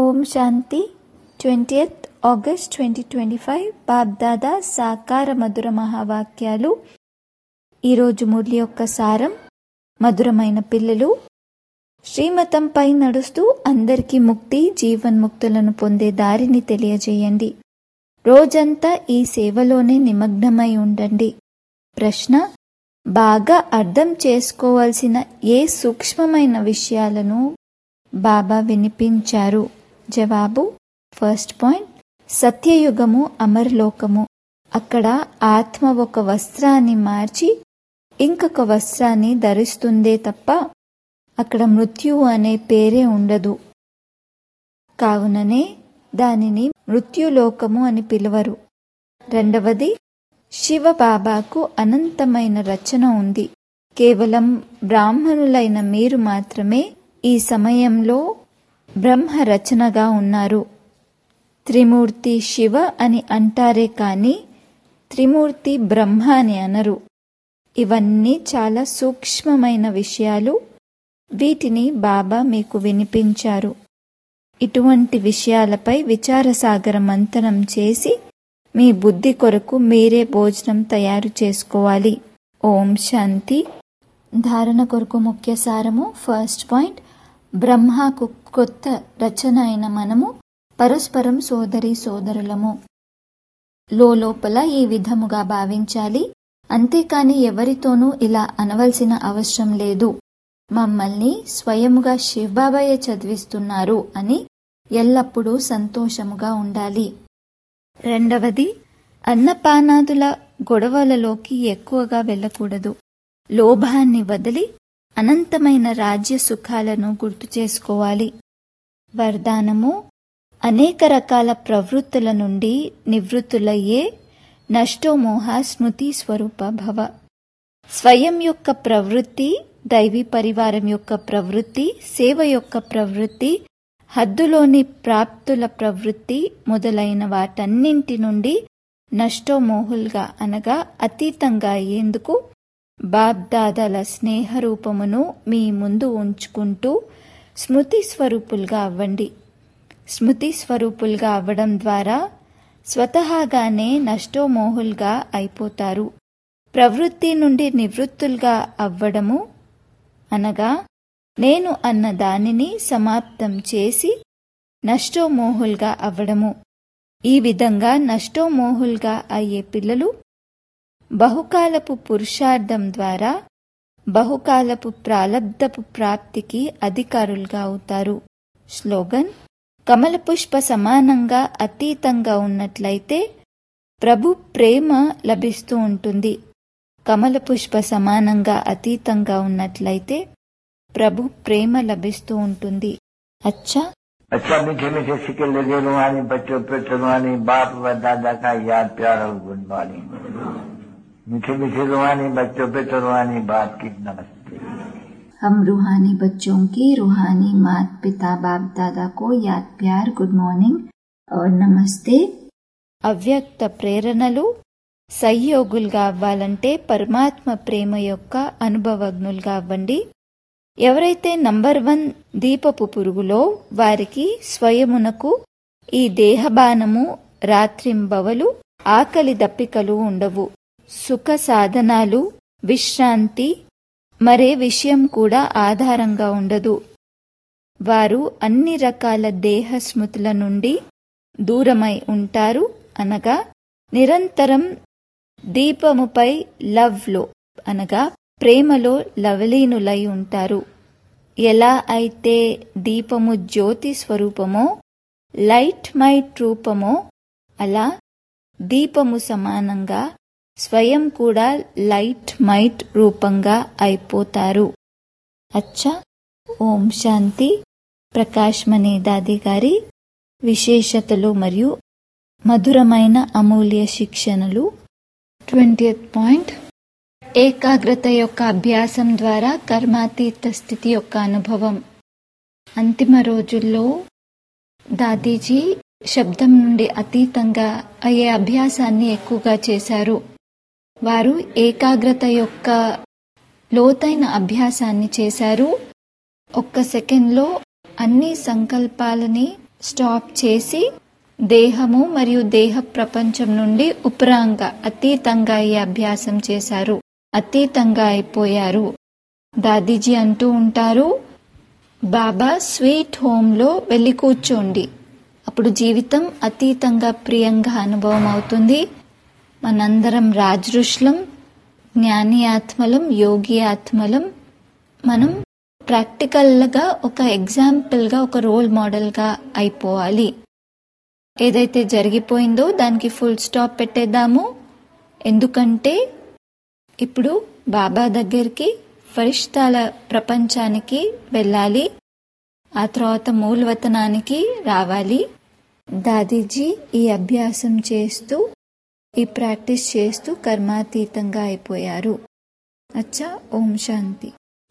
ఓం Shanti twentieth August twenty twenty five Bapdada సాకార మధుర మహావాక్యాలు ఈరోజు మురళి యొక్క సారం మధురమైన పిల్లలు శ్రీమతంపై నడుస్తూ అందరికీ ముక్తి జీవన్ముక్తులను పొందే దారిని తెలియజేయండి రోజంతా ఈ సేవలోనే నిమగ్నమై ఉండండి ప్రశ్న బాగా అర్థం చేసుకోవాల్సిన ఏ సూక్ష్మమైన విషయాలను బాబా వినిపించారు జవాబు ఫస్ట్ పాయింట్ సత్యయుగము అమరలోకము అక్కడ ఆత్మ ఒక వస్త్రాన్ని మార్చి ఇంకొక వస్త్రాన్ని ధరిస్తుందే తప్ప అక్కడ మృత్యువు అనే పేరే ఉండదు కావుననే దానిని మృత్యులోకము అని పిలువరు రెండవది శివ బాబాకు అనంతమైన రచన ఉంది కేవలం బ్రాహ్మణులైన మీరు మాత్రమే ఈ సమయంలో బ్రహ్మ రచనగా ఉన్నారు త్రిమూర్తి శివ అని అంటారే కాని త్రిమూర్తి బ్రహ్మ అని అనరు ఇవన్నీ చాలా సూక్ష్మమైన విషయాలు వీటిని బాబా మీకు వినిపించారు ఇటువంటి విషయాలపై విచారసాగర మంతనం చేసి మీ బుద్ధి కొరకు మీరే భోజనం తయారు చేసుకోవాలి ఓం శాంతి ధారణ కొరకు ముఖ్య సారము ఫస్ట్ పాయింట్ బ్రహ్మకు కొత్త రచన అయిన మనము పరస్పరం సోదరి సోదరులము లోపల ఈ విధముగా భావించాలి అంతేకాని ఎవరితోనూ ఇలా అనవలసిన అవసరం లేదు మమ్మల్ని స్వయముగా శివబాబాయే చదివిస్తున్నారు అని ఎల్లప్పుడూ సంతోషముగా ఉండాలి రెండవది అన్నపానాదుల గొడవలలోకి ఎక్కువగా వెళ్ళకూడదు లోభాన్ని వదిలి అనంతమైన రాజ్య సుఖాలను గుర్తు చేసుకోవాలి వరదానము అనేక రకాల ప్రవృత్తుల నుండి నివృత్తులయ్యే నష్టోమోహ స్మృతి స్వరూప భవ స్వయం యొక్క ప్రవృత్తి దైవీ పరివారం యొక్క ప్రవృత్తి సేవ యొక్క ప్రవృత్తి హద్దులోని ప్రాప్తుల ప్రవృత్తి మొదలైన వాటన్నింటి నుండి నష్టోమోహుల్గా అనగా అతీతంగా అయ్యేందుకు బాబ్దాదాల స్నేహరూపమును మీ ముందు ఉంచుకుంటూ స్మృతి స్వరూపులుగా అవ్వండి స్మృతి స్వరూపులుగా అవ్వడం ద్వారా స్వతహాగానే నష్టోమోహుల్గా అయిపోతారు ప్రవృత్తి నుండి నివృత్తులుగా అవ్వడము అనగా నేను అన్న దానిని సమాప్తం చేసి నష్టోమోహుల్గా అవ్వడము ఈ విధంగా నష్టోమోహుల్గా అయ్యే పిల్లలు బహుకాలపు పురుషార్థం ద్వారా బహుకాలపు ప్రాలబ్ధపు ప్రాప్తికి అధికారులుగా అవుతారు స్లోగన్ కమల పుష్ప సమానంగా అతీతంగా ఉన్నట్లయితే ప్రభు ప్రేమ లభిస్తూ ఉంటుంది కమల పుష్ప సమానంగా అతీతంగా ఉన్నట్లయితే ప్రభు ప్రేమ లభిస్తూ ఉంటుంది అచ్చా अच्छा मीठे मीठे सिक्के लगे रुहानी बच्चों पे रुहानी बाप व दादा का याद प्यार और गुड मॉर्निंग मीठे मीठे रुहानी बच्चों पे रुहानी बाप की नमस्ते हम रूहानी बच्चों की रूहानी मात पिता बाप दादा को याद प्यार गुड మార్నింగ్ और నమస్తే అవ్యక్త ప్రేరణలు సహయోగులుగా అవ్వాలంటే పరమాత్మ ప్రేమ యొక్క అనుభవజ్ఞులుగా అవ్వండి ఎవరైతే నంబర్ వన్ దీపపు పురుగులో వారికి స్వయమునకు ఈ దేహబానము రాత్రింబవలు ఆకలి దప్పికలు ఉండవు సుఖ సాధనాలు విశ్రాంతి మరే విషయం కూడా ఆధారంగా ఉండదు వారు అన్ని రకాల దేహ స్మృతుల నుండి దూరమై ఉంటారు అనగా నిరంతరం దీపముపై లవ్లో అనగా ప్రేమలో లవలీనులై ఉంటారు ఎలా అయితే దీపము జ్యోతి స్వరూపమో లైట్ మైట్ రూపమో అలా దీపము సమానంగా స్వయం కూడా లైట్ మైట్ రూపంగా అయిపోతారు అచ్చా ఓం శాంతి ప్రకాష్ మణి దాది గారి విశేషతలు మరియు మధురమైన అమూల్య శిక్షణలు ట్వంటీ పాయింట్ ఏకాగ్రత యొక్క అభ్యాసం ద్వారా కర్మాతీత స్థితి యొక్క అనుభవం అంతిమ రోజుల్లో దాదీజీ శబ్దం నుండి అతీతంగా అయ్యే అభ్యాసాన్ని ఎక్కువగా చేశారు వారు ఏకాగ్రత యొక్క లోతైన అభ్యాసాన్ని చేశారు ఒక్క సెకండ్లో అన్ని సంకల్పాలని స్టాప్ చేసి దేహము మరియు దేహ ప్రపంచం నుండి ఉపరాంగ అతీతంగా ఈ అభ్యాసం చేశారు అతీతంగా అయిపోయారు దాదీజీ అంటూ ఉంటారు బాబా స్వీట్ హోమ్లో వెళ్ళి కూర్చోండి అప్పుడు జీవితం అతీతంగా ప్రియంగా అనుభవం అవుతుంది మనందరం రాజృష్లం జ్ఞాని ఆత్మలం యోగి ఆత్మలం మనం ప్రాక్టికల్గా ఒక ఎగ్జాంపుల్గా ఒక రోల్ మోడల్గా అయిపోవాలి ఏదైతే జరిగిపోయిందో దానికి ఫుల్ స్టాప్ పెట్టేద్దాము ఎందుకంటే ఇప్పుడు బాబా దగ్గరికి ఫరిష్తాల ప్రపంచానికి వెళ్ళాలి ఆ తర్వాత మూలవతనానికి రావాలి దాదీజీ ఈ అభ్యాసం చేస్తూ ఈ ప్రాక్టీస్ చేస్తూ కర్మాతీతంగా అయిపోయారు అచ్చా ఓం శాంతి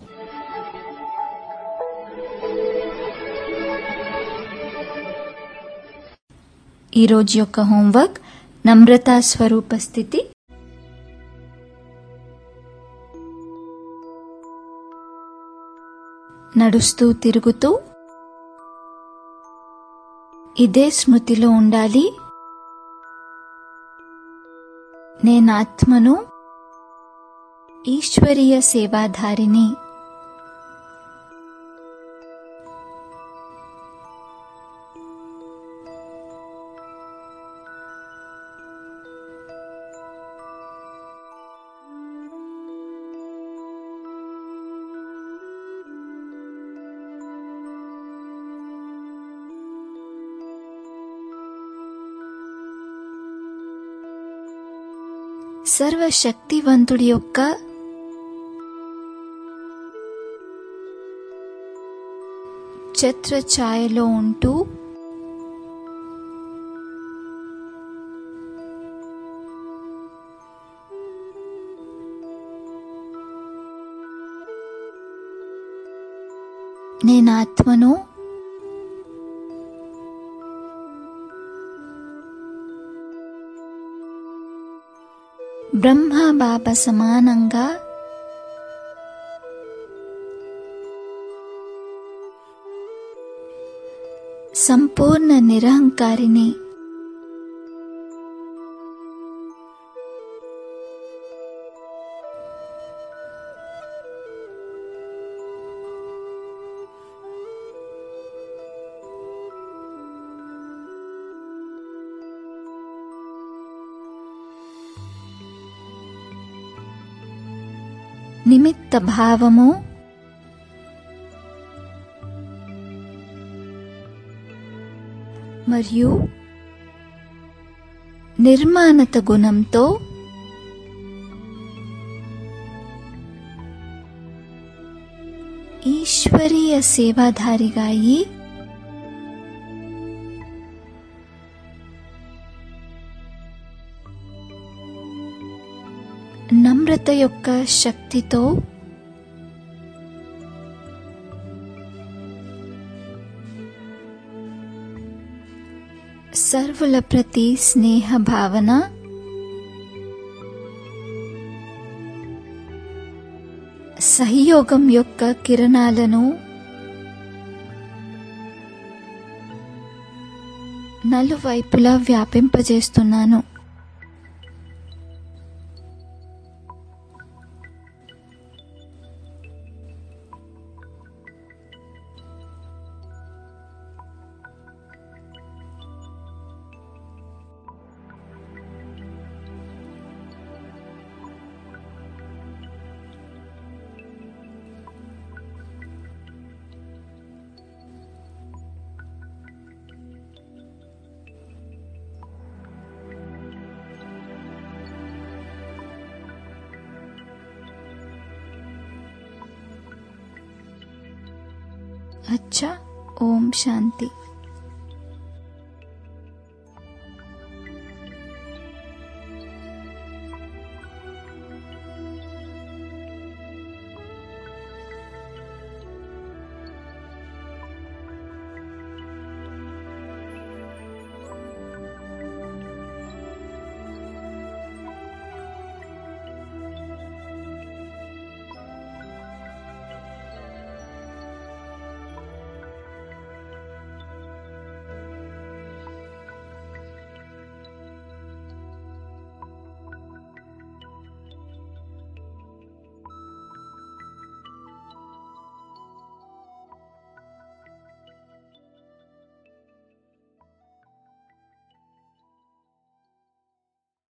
ఈరోజు యొక్క హోంవర్క్ నమ్రతా స్వరూప స్థితి నడుస్తూ తిరుగుతూ ఇదే స్మృతిలో ఉండాలి నేను ఆత్మను ఈశ్వరీయ సేవాధారిని సర్వశక్తివంతుడి యొక్క ఛత్ర ఛాయలో ఉంటూ నేను ఆత్మను బ్రహ్మ బాబా సమానంగా సంపూర్ణ నిరహంకారిని నిమిత్త భావము మరియు నిర్మాణత గుణంతో ఈశ్వరీయ సేవాధారిగా అయి నమ్రత యొక్క శక్తితో సర్వుల ప్రతి స్నేహ భావన సహయోగం యొక్క కిరణాలను నలువైపులా వ్యాపింపజేస్తున్నాను अच्छा ओम शांति